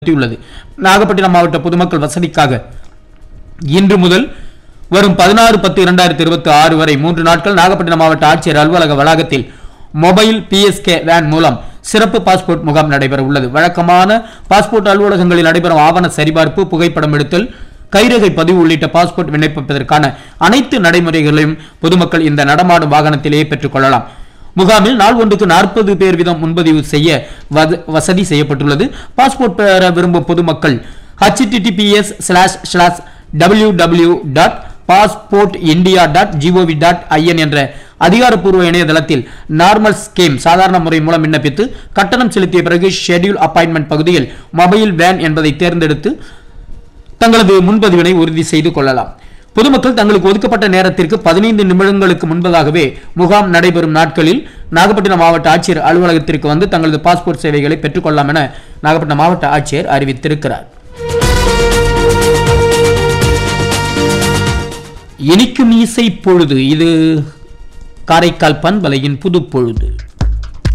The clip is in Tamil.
உள்ளது நாகப்பட்டினம் மாவட்ட பொதுமக்கள் வசதிக்காக இன்று முதல் வரும் பதினாறு பத்து இரண்டாயிரத்தி இருபத்தி ஆறு வரை மூன்று நாட்கள் நாகப்பட்டினம் மாவட்ட ஆட்சியர் அலுவலக வளாகத்தில் மொபைல் பிஎஸ்கே வேன் மூலம் சிறப்பு பாஸ்போர்ட் முகாம் நடைபெற உள்ளது வழக்கமான பாஸ்போர்ட் அலுவலகங்களில் நடைபெறும் ஆவண சரிபார்ப்பு புகைப்படம் எடுத்தல் கைரேகை பதிவு உள்ளிட்ட பாஸ்போர்ட் விண்ணப்பிப்பதற்கான அனைத்து நடைமுறைகளையும் பொதுமக்கள் இந்த நடமாடும் வாகனத்திலேயே பெற்றுக்கொள்ளலாம் முகாமில் நாள் ஒன்றுக்கு நாற்பது பேர் வீதம் முன்பதிவு செய்ய வத- வசதி செய்யப்பட்டுள்ளது பாஸ்போர்ட் பெற விரும்பும் பொதுமக்கள் https slash slash W W dot passport India dot G O V dot I N என்ற அதிகாரப்பூர்வ இணையதளத்தில் நார்மல் ஸ்கீம் சாதாரண முறை மூலம் விண்ணப்பித்து கட்டணம் செலுத்திய பிறகு ஷெட்யூல் அப்பாயின்மெண்ட் பகுதியில் மொபைல் வேன் என்பதை தேர்ந்தெடுத்து தங்களது முன்பதிவினை உறுதி செய்து கொள்ளலாம் பொதுமக்கள் தங்களுக்கு ஒதுக்கப்பட்ட நேரத்திற்கு பதினைந்து நிமிடங்களுக்கு முன்பதாகவே முகாம் நடைபெறும் நாட்களில் நாகப்பட்டினம் மாவட்ட ஆட்சியர் அலுவலகத்திற்கு வந்து தங்களது பாஸ்போர்ட் சேவைகளை பெற்றுக்கொள்ளலாம் என நாகப்பட்டினம் மாவட்ட ஆட்சியர் அறிவித்திருக்கிறார் இனிக்கும் இசை பொழுது இது காரைக்கால் பண்பலையின் புது பொழுது